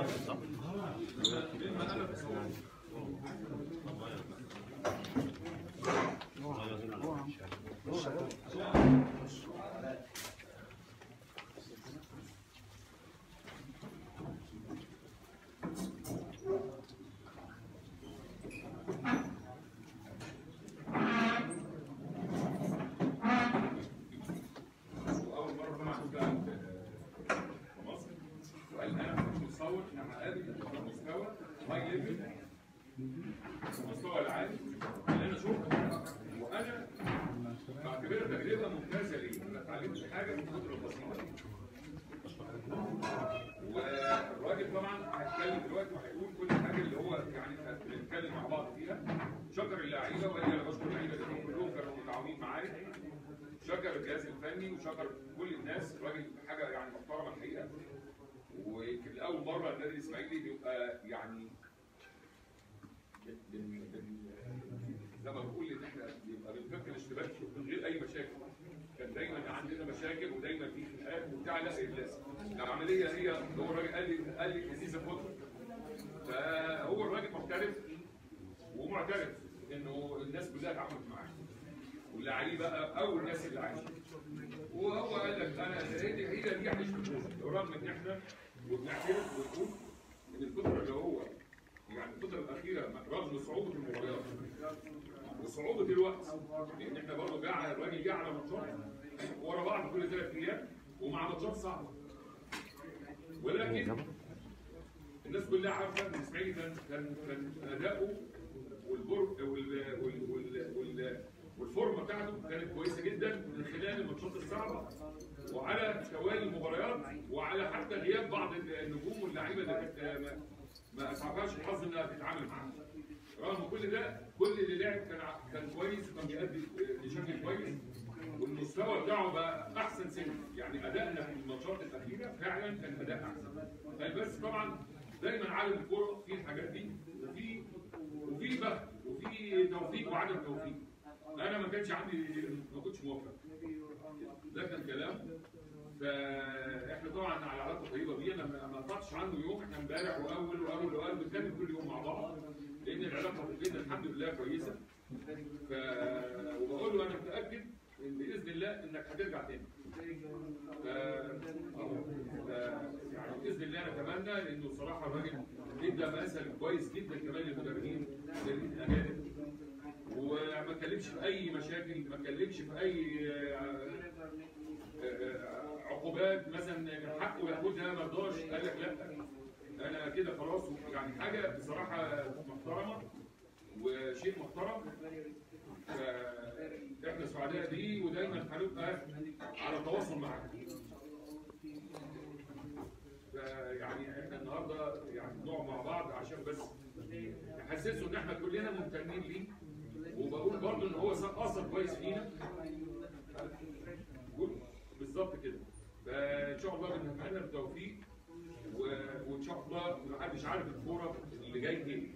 واول مره طبعا بقى في مصر وقال انا كنت متصور ان هقابل مستوى هاي ليفل المستوى العالي اللي انا شفته وانا بعتبرها تجربه ممتازه لي انا اتعلمت حاجه من الكتب البسيطه والراجل طبعا هيتكلم دلوقتي وهيقول كل حاجه اللي هو يعني بنتكلم مع بعض فيها شكر اللعيبه وقال لي انا بشكر اللعيبه لانهم كلهم كانوا متعاونين معايا شكر الجهاز الفني وشكر كل الناس الراجل حاجه يعني محترمه الحقيقه ويمكن لاول مره النادي الاسماعيلي بيبقى يعني بن- بن- بن- زي ما بقول ان احنا بيبقى بنفك الاشتباك من غير اي مشاكل كان دايما عندنا مشاكل ودايما في خناقات وبتاع لا الناس العمليه هي هو الراجل قال لي قال لي لذيذه فتره فهو الراجل محترف ومعترف انه الناس كلها اتعاملت معاه واللعيبه اول ناس اللي عايشه وهو قال لك انا هي هي دي عيش رغم ان احنا وبنعترف ونقول ان الفتره اللي هو يعني الفتره الاخيره رغم صعوبه المباريات وصعوبه الوقت لان احنا برضه جه على الراجل جه على ماتشات ورا بعض كل ثلاث ايام ومع ماتشات صعبه ولكن الناس كلها عارفه ان الاسماعيلي كان كان كان اداؤه والبر وال وال وال وال والفورمه بتاعته كانت كويسه جدا من خلال الماتشات الصعبه وعلى توالي المباريات وعلى حتى غياب بعض النجوم واللعيبه اللي كانت ما- ما اسعفهاش الحظ انها تتعامل معاها. رغم كل ده كل اللي لعب كان ع- كان كويس وكان بيأدي بشكل كويس والمستوى بتاعه بقى احسن سنه يعني ادائنا في الماتشات الاخيره فعلا كان اداء احسن بل بس طبعا دايما عالم الكوره فيه الحاجات دي وفي وفي بخت وفي توفيق وعدم توفيق انا ما كانش عندي ما كنتش موفق ده كان كلام فاحنا طبعا على علاقه طيبه بيه انا ما- ما قطعتش عنه يوم احنا امبارح واول واول واول بنتكلم كل يوم مع بعض لان العلاقه بيننا الحمد لله كويسه ف وبقول له انا متاكد ان باذن الله انك هترجع تاني ف... ف... يعني باذن الله نتمنى لانه صراحه الراجل ادى مثل كويس جدا كمان للمدربين المدربين الاجانب وما اتكلمش في اي مشاكل ما اتكلمش في اي آه، آه، عقوبات مثلا كان حقه ياخدها ما رضاش قال لك لا انا كده خلاص يعني حاجه بصراحه محترمه وشيء محترم فاحنا سعداء بيه ودايما هنبقى على تواصل معاه فيعني احنا النهارده يعني نقعد مع بعض عشان بس نحسسه ان احنا كلنا ممتنين ليه وبقول برضه ان هو اثر كويس فينا قول بالظبط كده فان شاء الله بنتمنى التوفيق و- وان شاء الله محدش عارف الكوره اللي جاي ايه